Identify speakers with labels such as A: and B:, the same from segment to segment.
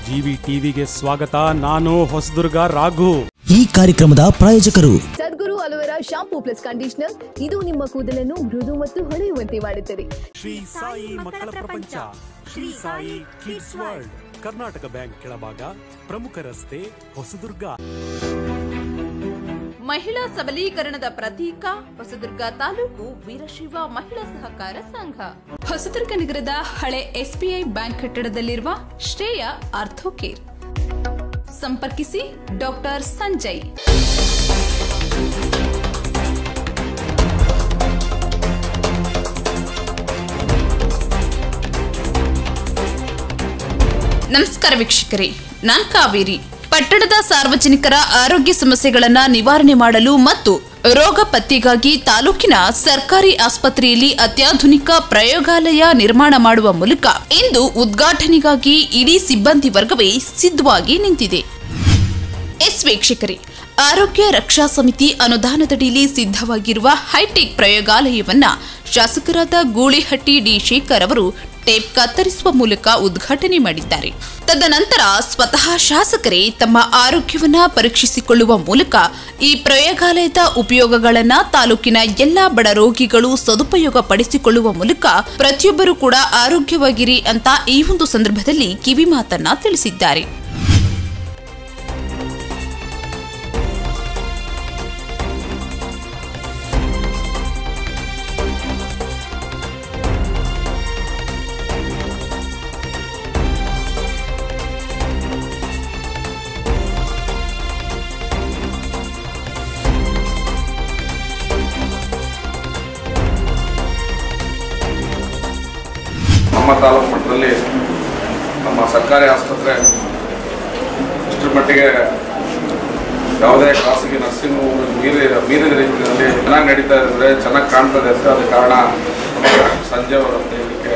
A: GV ಟಿವಿಗೆ ಸ್ವಾಗತ ನಾನು ಹೊಸದುರ್ಗ ರಾಘು
B: ಈ ಕಾರ್ಯಕ್ರಮದ ಪ್ರಾಯೋಜಕರು
C: Sadguru aloe vera shampoo plus conditioner ಇದು ನಿಮ್ಮ ಕೂದಲನ್ನು ಮೃದು ಮತ್ತು ಹೊಳೆಯುವಂತೆ ಮಾಡುತ್ತದೆ
A: ಶ್ರೀ ಸಾಯಿ ಮಕ್ಕಳ ಪ್ರಪಂಚ Shri Sai kids world Karnataka bank ಕೆಳಭಾಗ ಪ್ರಮುಖ ರಸ್ತೆ ಹೊಸದುರ್ಗ
D: ಮಹಿಳಾ ಸಬಲೀಕರಣದ ಪ್ರತೀಕ ಹೊಸದುರ್ಗ ತಾಲೂಕು ವೀರಶೈವ ಮಹಿಳಾ ಸಹಕಾರ ಸಂಘ ಹೊಸದುರ್ಗ ನಗರದ ಹಳೆ ಎಸ್ಬಿಐ ಬ್ಯಾಂಕ್ ಕಟ್ಟಡದಲ್ಲಿರುವ ಶ್ರೇಯ ಆರ್ಥೋಕೇರ್ ಸಂಪರ್ಕಿಸಿ ಡಾಕ್ಟರ್ ಸಂಜಯ್ ನಮಸ್ಕಾರ ವೀಕ್ಷಕರೇ ನಾನ್ ಕಾವೇರಿ ಪಟ್ಟಣದ ಸಾರ್ವಜನಿಕರ ಆರೋಗ್ಯ ಸಮಸ್ಯೆಗಳನ್ನ ನಿವಾರಣೆ ಮಾಡಲು ಮತ್ತು ರೋಗ ಪತ್ತೆಗಾಗಿ ತಾಲೂಕಿನ ಸರ್ಕಾರಿ ಆಸ್ಪತ್ರೆಯಲ್ಲಿ ಅತ್ಯಾಧುನಿಕ ಪ್ರಯೋಗಾಲಯ ನಿರ್ಮಾಣ ಮಾಡುವ ಮೂಲಕ ಇಂದು ಉದ್ಘಾಟನೆಗಾಗಿ ಇಡೀ ಸಿಬ್ಬಂದಿ ವರ್ಗವೇ ಸಿದ್ಧವಾಗಿ ನಿಂತಿದೆ ಎಸ್ ವೀಕ್ಷಕರೇ ಆರೋಗ್ಯ ರಕ್ಷಾ ಸಮಿತಿ ಅನುದಾನದಡಿಯಲ್ಲಿ ಸಿದ್ಧವಾಗಿರುವ ಹೈಟೆಕ್ ಪ್ರಯೋಗಾಲಯವನ್ನ ಶಾಸಕರಾದ ಗೂಳಿಹಟ್ಟಿ ಡಿ ಶೇಖರ್ ಅವರು ಟೇಪ್ ಕತ್ತರಿಸುವ ಮೂಲಕ ಉದ್ಘಾಟನೆ ಮಾಡಿದ್ದಾರೆ ತದನಂತರ ಸ್ವತಃ ಶಾಸಕರೇ ತಮ್ಮ ಆರೋಗ್ಯವನ್ನ ಪರೀಕ್ಷಿಸಿಕೊಳ್ಳುವ ಮೂಲಕ ಈ ಪ್ರಯೋಗಾಲಯದ ಉಪಯೋಗಗಳನ್ನ ತಾಲೂಕಿನ ಎಲ್ಲಾ ಬಡ ರೋಗಿಗಳು ಸದುಪಯೋಗ ಪಡಿಸಿಕೊಳ್ಳುವ ಮೂಲಕ ಪ್ರತಿಯೊಬ್ಬರು ಕೂಡ ಆರೋಗ್ಯವಾಗಿರಿ ಅಂತ ಈ ಒಂದು ಸಂದರ್ಭದಲ್ಲಿ ಕಿವಿ ಮಾತನ್ನ ತಿಳಿಸಿದ್ದಾರೆ
E: ನಮ್ಮ ತಾಲೂಕು ಮಟ್ಟದಲ್ಲಿ ನಮ್ಮ ಸರ್ಕಾರಿ ಆಸ್ಪತ್ರೆ ಇಷ್ಟರ ಮಟ್ಟಿಗೆ ಯಾವುದೇ ಖಾಸಗಿ ನರ್ಸಿಂಗ್ ಹೋಮ್ ಮೀರಿ ಮೀರಿದ ರೀತಿಯಲ್ಲಿ ಚೆನ್ನಾಗಿ ನಡೀತಾ ಇದ್ರೆ ಚೆನ್ನಾಗಿ ಕಾಣ್ತದೆ ಅಂತ ಅದಕ್ಕೆ ಕಾರಣ ನಮ್ಮ ಸಂಜೆ ಅವರ ಅಂತ ಹೇಳಲಿಕ್ಕೆ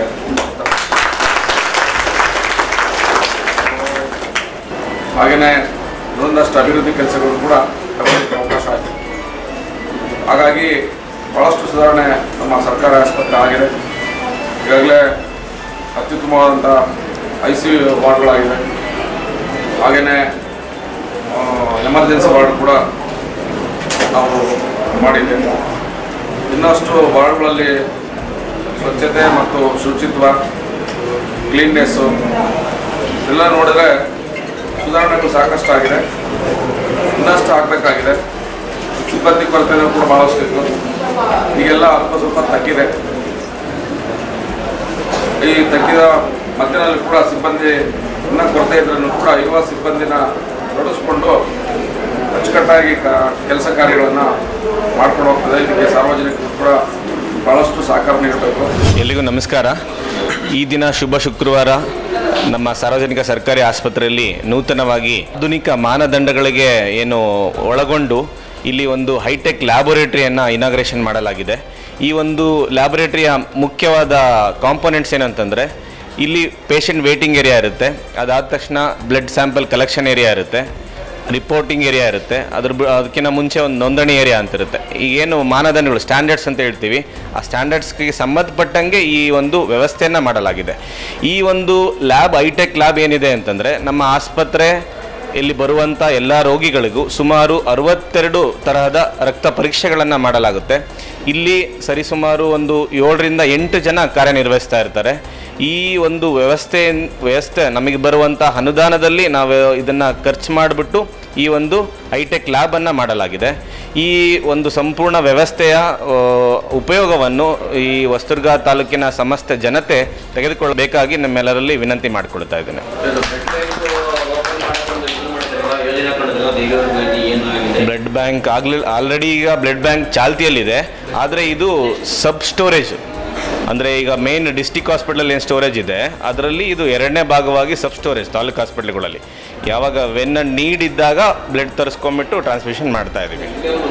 E: ಹಾಗೆಯೇ ಇನ್ನೊಂದಷ್ಟು ಅಭಿವೃದ್ಧಿ ಕೆಲಸಗಳು ಕೂಡ ತಗೊಳ್ಳಿಕ್ಕೆ ಅವಕಾಶ ಆಯಿತು ಹಾಗಾಗಿ ಭಾಳಷ್ಟು ಸುಧಾರಣೆ ನಮ್ಮ ಸರ್ಕಾರಿ ಆಸ್ಪತ್ರೆ ಆಗಿದೆ ಈಗಾಗಲೇ ಅತ್ಯುತ್ತಮವಾದಂಥ ಐ ಸಿ ಯು ವಾರ್ಡ್ಗಳಾಗಿದೆ ಹಾಗೆಯೇ ಎಮರ್ಜೆನ್ಸಿ ವಾರ್ಡ್ ಕೂಡ ನಾವು ಮಾಡಿದ್ದೇವೆ ಇನ್ನಷ್ಟು ವಾರ್ಡ್ಗಳಲ್ಲಿ ಸ್ವಚ್ಛತೆ ಮತ್ತು ಶುಚಿತ್ವ ಕ್ಲೀನ್ನೆಸ್ಸು ಎಲ್ಲ ನೋಡಿದ್ರೆ ಸುಧಾರಣೆಗಳು ಸಾಕಷ್ಟು ಆಗಿದೆ ಇನ್ನಷ್ಟು ಆಗಬೇಕಾಗಿದೆ ಸಿಬ್ಬಂದಿ ಕೊರತೆನೂ ಕೂಡ ಭಾಳಷ್ಟು ಇತ್ತು ಈಗೆಲ್ಲ ಅಲ್ಪ ಸ್ವಲ್ಪ ತಗ್ಗಿದೆ ಈ ತಗ್ಗಿದ ಮಧ್ಯದಲ್ಲಿ ಕೂಡ ಸಿಬ್ಬಂದಿ ಇನ್ನೂ ಕೊರತೆ ಇದ್ರೂ ಕೂಡ ಇರುವ ಸಿಬ್ಬಂದಿನ ತೊಡಗಿಸ್ಕೊಂಡು ಅಚ್ಚುಕಟ್ಟಾಗಿ ಕ ಕೆಲಸ ಕಾರ್ಯಗಳನ್ನು ಮಾಡ್ಕೊಂಡು ಹೋಗ್ತದೆ ಇದಕ್ಕೆ ಸಾರ್ವಜನಿಕರು ಕೂಡ ಭಾಳಷ್ಟು ಸಹಕಾರ ನೀಡಬೇಕು
F: ಎಲ್ಲಿಗೂ ನಮಸ್ಕಾರ ಈ ದಿನ ಶುಭ ಶುಕ್ರವಾರ ನಮ್ಮ ಸಾರ್ವಜನಿಕ ಸರ್ಕಾರಿ ಆಸ್ಪತ್ರೆಯಲ್ಲಿ ನೂತನವಾಗಿ ಆಧುನಿಕ ಮಾನದಂಡಗಳಿಗೆ ಏನು ಒಳಗೊಂಡು ಇಲ್ಲಿ ಒಂದು ಹೈಟೆಕ್ ಲ್ಯಾಬೊರೇಟರಿಯನ್ನು ಇನಾಗ್ರೇಷನ್ ಮಾಡಲಾಗಿದೆ ಈ ಒಂದು ಲ್ಯಾಬೊರೇಟರಿಯ ಮುಖ್ಯವಾದ ಕಾಂಪೊನೆಂಟ್ಸ್ ಏನಂತಂದರೆ ಇಲ್ಲಿ ಪೇಷಂಟ್ ವೇಟಿಂಗ್ ಏರಿಯಾ ಇರುತ್ತೆ ಅದಾದ ತಕ್ಷಣ ಬ್ಲಡ್ ಸ್ಯಾಂಪಲ್ ಕಲೆಕ್ಷನ್ ಏರಿಯಾ ಇರುತ್ತೆ ರಿಪೋರ್ಟಿಂಗ್ ಏರಿಯಾ ಇರುತ್ತೆ ಅದ್ರ ಬ- ಅದಕ್ಕಿಂತ ಮುಂಚೆ ಒಂದು ನೋಂದಣಿ ಏರಿಯಾ ಅಂತ ಇರುತ್ತೆ ಈಗೇನು ಮಾನದಂಡಗಳು ಸ್ಟ್ಯಾಂಡರ್ಡ್ಸ್ ಅಂತ ಹೇಳ್ತೀವಿ ಆ ಸ್ಟ್ಯಾಂಡರ್ಡ್ಸ್ಗೆ ಸಂಬಂಧಪಟ್ಟಂಗೆ ಈ ಒಂದು ವ್ಯವಸ್ಥೆಯನ್ನು ಮಾಡಲಾಗಿದೆ ಈ ಒಂದು ಲ್ಯಾಬ್ ಹೈಟೆಕ್ ಲ್ಯಾಬ್ ಏನಿದೆ ಅಂತಂದರೆ ನಮ್ಮ ಆಸ್ಪತ್ರೆ ಇಲ್ಲಿ ಬರುವಂಥ ಎಲ್ಲ ರೋಗಿಗಳಿಗೂ ಸುಮಾರು ಅರವತ್ತೆರಡು ತರಹದ ರಕ್ತ ಪರೀಕ್ಷೆಗಳನ್ನು ಮಾಡಲಾಗುತ್ತೆ ಇಲ್ಲಿ ಸರಿಸುಮಾರು ಒಂದು ಏಳರಿಂದ ಎಂಟು ಜನ ಕಾರ್ಯನಿರ್ವಹಿಸ್ತಾ ಇರ್ತಾರೆ ಈ ಒಂದು ವ್ಯವಸ್ಥೆ ವ್ಯವಸ್ಥೆ ನಮಗೆ ಬರುವಂಥ ಅನುದಾನದಲ್ಲಿ ನಾವು ಇದನ್ನು ಖರ್ಚು ಮಾಡಿಬಿಟ್ಟು ಈ ಒಂದು ಹೈಟೆಕ್ ಲ್ಯಾಬನ್ನು ಮಾಡಲಾಗಿದೆ ಈ ಒಂದು ಸಂಪೂರ್ಣ ವ್ಯವಸ್ಥೆಯ ಆ, ಉಪಯೋಗವನ್ನು ಈ ಹೊಸದುರ್ಗ ತಾಲೂಕಿನ ಸಮಸ್ತ ಜನತೆ ತೆಗೆದುಕೊಳ್ಳಬೇಕಾಗಿ ನಮ್ಮೆಲ್ಲರಲ್ಲಿ ವಿನಂತಿ ಮಾಡಿಕೊಳ್ತಾ ಇದ್ದೇನೆ ಬ್ಲಡ್ ಬ್ಯಾಂಕ್ ಆಗ್ಲಿ ಆಲ್ರೆಡಿ ಈಗ ಬ್ಲಡ್ ಬ್ಯಾಂಕ್ ಚಾಲ್ತಿಯಲ್ಲಿದೆ ಆದರೆ ಇದು ಸಬ್ ಸ್ಟೋರೇಜ್ ಅಂದರೆ ಈಗ ಮೇನ್ ಡಿಸ್ಟಿಕ್ ಹಾಸ್ಪಿಟಲ್ ಏನು ಸ್ಟೋರೇಜ್ ಇದೆ ಅದರಲ್ಲಿ ಇದು ಎರಡನೇ ಭಾಗವಾಗಿ ಸಬ್ ಸ್ಟೋರೇಜ್ ತಾಲೂಕು ಹಾಸ್ಪಿಟ್ಲ್ಗಳಲ್ಲಿ ಯಾವಾಗ ವೆನ್ ನೀಡ್ ಇದ್ದಾಗ ಬ್ಲಡ್ ತರಿಸ್ಕೊಂಬಿಟ್ಟು ಟ್ರಾನ್ಸ್ಮಿಷನ್ ಮಾಡ್ತಾ ಇದ್ದೀವಿ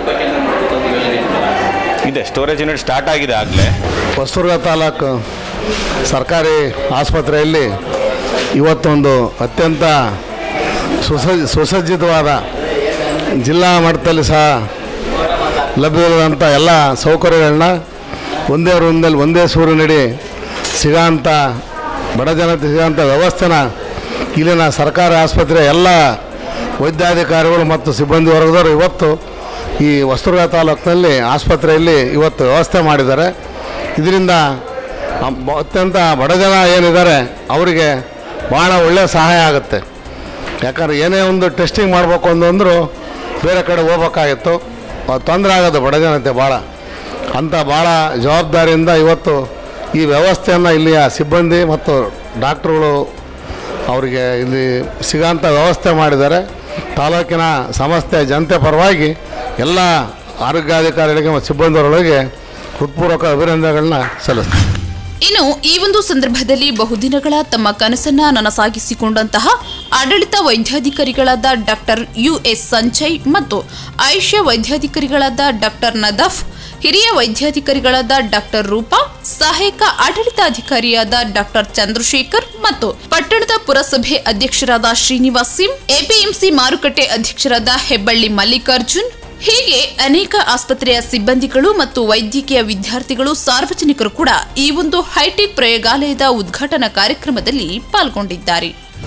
F: ಇದೆ ಸ್ಟೋರೇಜ್ ಯೂನಿಟ್ ಸ್ಟಾರ್ಟ್ ಆಗಿದೆ ಆಗಲೇ
G: ಹೊಸದುರ್ಗ ತಾಲೂಕು ಸರ್ಕಾರಿ ಆಸ್ಪತ್ರೆಯಲ್ಲಿ ಇವತ್ತೊಂದು ಅತ್ಯಂತ ಸುಸಜ್ಜ ಸುಸಜ್ಜಿತವಾದ ಜಿಲ್ಲಾ ಮಟ್ಟದಲ್ಲಿ ಸಹ ಲಭ್ಯವಿರುವಂಥ ಎಲ್ಲ ಸೌಕರ್ಯಗಳನ್ನ ಒಂದೇ ರೂಮ್ನಲ್ಲಿ ಒಂದೇ ಸೂರಿನಡಿ ಸಿಗೋಂಥ ಬಡ ಜನತೆ ಸಿಗೋಂಥ ವ್ಯವಸ್ಥೆನ ಇಲ್ಲಿನ ಸರ್ಕಾರಿ ಆಸ್ಪತ್ರೆ ಎಲ್ಲ ವೈದ್ಯಾಧಿಕಾರಿಗಳು ಮತ್ತು ಸಿಬ್ಬಂದಿ ವರ್ಗದವರು ಇವತ್ತು ಈ ಹೊಸದುರ್ಗ ತಾಲೂಕಿನಲ್ಲಿ ಆಸ್ಪತ್ರೆಯಲ್ಲಿ ಇವತ್ತು ವ್ಯವಸ್ಥೆ ಮಾಡಿದ್ದಾರೆ ಇದರಿಂದ ಅ- ಬ- ಅತ್ಯಂತ ಬಡ ಜನ ಏನಿದ್ದಾರೆ ಅವರಿಗೆ ಭಾಳ ಒಳ್ಳೆಯ ಸಹಾಯ ಆಗುತ್ತೆ ಯಾಕಂದ್ರೆ ಏನೇ ಒಂದು ಟೆಸ್ಟಿಂಗ್ ಮಾಡಬೇಕು ಅಂದಂದ್ರು ಬೇರೆ ಕಡೆ ಹೋಗ್ಬೇಕಾಗಿತ್ತು ಅದು ತೊಂದರೆ ಆಗೋದು ಬಡ ಜನತೆ ಭಾಳ ಅಂಥ ಭಾಳ ಜವಾಬ್ದಾರಿಯಿಂದ ಇವತ್ತು ಈ ವ್ಯವಸ್ಥೆಯನ್ನು ಇಲ್ಲಿಯ ಸಿಬ್ಬಂದಿ ಮತ್ತು ಡಾಕ್ಟ್ರುಗಳು ಅವರಿಗೆ ಇಲ್ಲಿ ಸಿಗೋಂಥ ವ್ಯವಸ್ಥೆ ಮಾಡಿದ್ದಾರೆ ತಾಲೂಕಿನ ಸಮಸ್ತ ಜನತೆ ಪರವಾಗಿ ಎಲ್ಲ ಆರೋಗ್ಯಾಧಿಕಾರಿಗಳಿಗೆ ಮತ್ತು ಸಿಬ್ಬಂದಿಯವರೊಳಗೆ ಹೃತ್ಪೂರ್ವಕ ಅಭಿನಂದನೆಗಳನ್ನ ಸಲ್ಲಿಸ್ತೀನಿ
D: ಇನ್ನು ಈ ಒಂದು ಸಂದರ್ಭದಲ್ಲಿ ಬಹುದಿನಗಳ ತಮ್ಮ ಕನಸನ್ನ ನನಸಾಗಿಸಿಕೊಂಡಂತಹ ಆಡಳಿತ ವೈದ್ಯಾಧಿಕಾರಿಗಳಾದ ಡಾಕ್ಟರ್ ಯು ಎಸ್ ಸಂಜಯ್ ಮತ್ತು ಆಯುಷ್ಯ ವೈದ್ಯಾಧಿಕಾರಿಗಳಾದ ಡಾಕ್ಟರ್ ನದಫ್ ಹಿರಿಯ ವೈದ್ಯಾಧಿಕಾರಿಗಳಾದ ಡಾಕ್ಟರ್ ರೂಪಾ ಸಹಾಯಕ ಆಡಳಿತಾಧಿಕಾರಿಯಾದ ಡಾಕ್ಟರ್ ಚಂದ್ರಶೇಖರ್ ಮತ್ತು ಪಟ್ಟಣದ ಪುರಸಭೆ ಅಧ್ಯಕ್ಷರಾದ ಶ್ರೀನಿವಾಸ್ ಸಿಂ ಎಪಿಎಂಸಿ ಮಾರುಕಟ್ಟೆ ಅಧ್ಯಕ್ಷರಾದ ಹೆಬ್ಬಳ್ಳಿ ಮಲ್ಲಿಕಾರ್ಜುನ್ ಹೀಗೆ ಅನೇಕ ಆಸ್ಪತ್ರೆಯ ಸಿಬ್ಬಂದಿಗಳು ಮತ್ತು ವೈದ್ಯಕೀಯ ವಿದ್ಯಾರ್ಥಿಗಳು ಸಾರ್ವಜನಿಕರು ಕೂಡ ಈ ಒಂದು ಹೈಟೆಕ್ ಪ್ರಯೋಗಾಲಯದ ಉದ್ಘಾಟನಾ ಕಾರ್ಯಕ್ರಮದಲ್ಲಿ ಪಾಲ್ಗೊಂಡಿದ್ದಾರೆ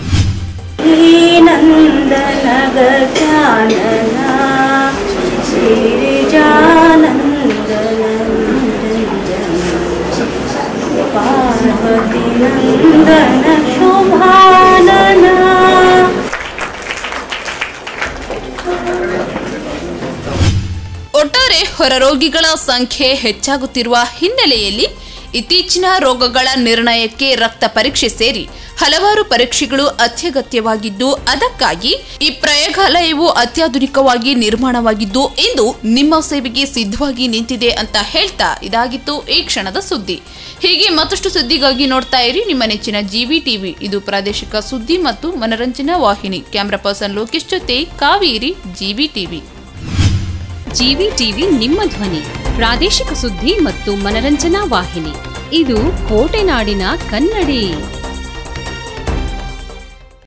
H: ನಂದನ ಗಜಾನನ ಶ್ರೀಜಾನಂದನ ಪಾರ್ವತಿ ನಂದನ ಶುಭಾನನ
D: ಒಟ್ಟಾರೆ ಹೊರರೋಗಿಗಳ ಸಂಖ್ಯೆ ಹೆಚ್ಚಾಗುತ್ತಿರುವ ಹಿನ್ನೆಲೆಯಲ್ಲಿ ಇತ್ತೀಚಿನ ರೋಗಗಳ ನಿರ್ಣಯಕ್ಕೆ ರಕ್ತ ಪರೀಕ್ಷೆ ಸೇರಿ ಹಲವಾರು ಪರೀಕ್ಷೆಗಳು ಅತ್ಯಗತ್ಯವಾಗಿದ್ದು ಅದಕ್ಕಾಗಿ ಈ ಪ್ರಯೋಗಾಲಯವು ಅತ್ಯಾಧುನಿಕವಾಗಿ ನಿರ್ಮಾಣವಾಗಿದ್ದು ಇಂದು ನಿಮ್ಮ ಸೇವೆಗೆ ಸಿದ್ಧವಾಗಿ ನಿಂತಿದೆ ಅಂತ ಹೇಳ್ತಾ ಇದಾಗಿತ್ತು ಈ ಕ್ಷಣದ ಸುದ್ದಿ ಹೀಗೆ ಮತ್ತಷ್ಟು ಸುದ್ದಿಗಾಗಿ ನೋಡ್ತಾ ಇರಿ ನಿಮ್ಮ ನೆಚ್ಚಿನ ಜಿವಿ ಟಿವಿ ಇದು ಪ್ರಾದೇಶಿಕ ಸುದ್ದಿ ಮತ್ತು ಮನರಂಜನಾ ವಾಹಿನಿ ಕ್ಯಾಮ್ರಾ ಪರ್ಸನ್ ಲೋಕೇಶ್ ಜೊತೆ Kaveri GV TV
I: GV TV ನಿಮ್ಮ ಧ್ವನಿ ಪ್ರಾದೇಶಿಕ ಸುದ್ದಿ ಮತ್ತು ಮನರಂಜನಾ ವಾಹಿನಿ ಇದು ಕೋಟೆನಾಡಿನ ಕನ್ನಡಿ